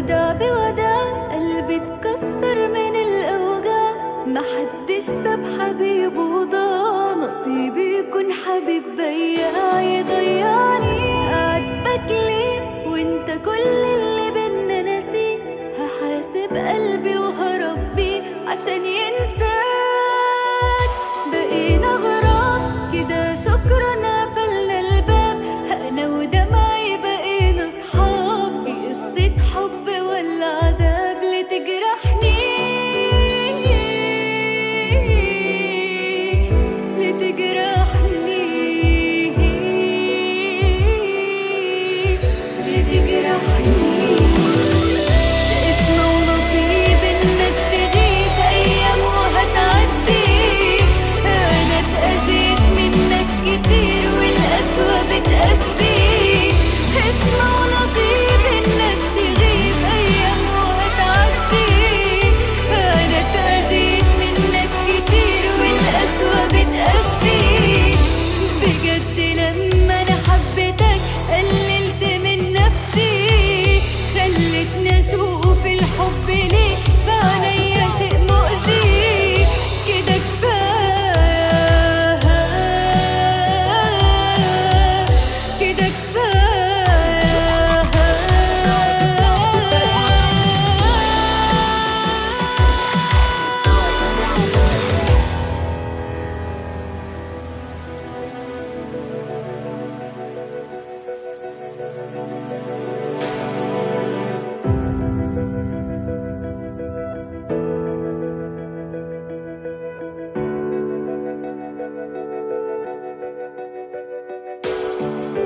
وداع بوداع قلبي اتكسر من الأوجاع محدش ساب حبيبه وضاع نصيبي يكون حبيب بياع يضيعني عاتبك ليه وانت كل اللي بينا ناسيه هحاسب قلبي وهربيه عشان ينساك بقينا غرام كده شكرا قفلنا الباب انا ودمعي بقينا صحاب دي قصة حب ولا عذاب لتجرحني لتجرحني لتجرحني اسمه ونصيب انك تغيب ايام وهتعدي انا اتأذيت منك كتير والقسوة بتقسي اسمه ونصيب انك تغيب ايام وهتعدي انا اتأذيت منك كتير والقسوة بتقسي بجد لما انا حبيتك قللت من نفسي خلتني اشوف الحب ليه في عينيا شيء مؤذي كده كفايه كده كفايه thank you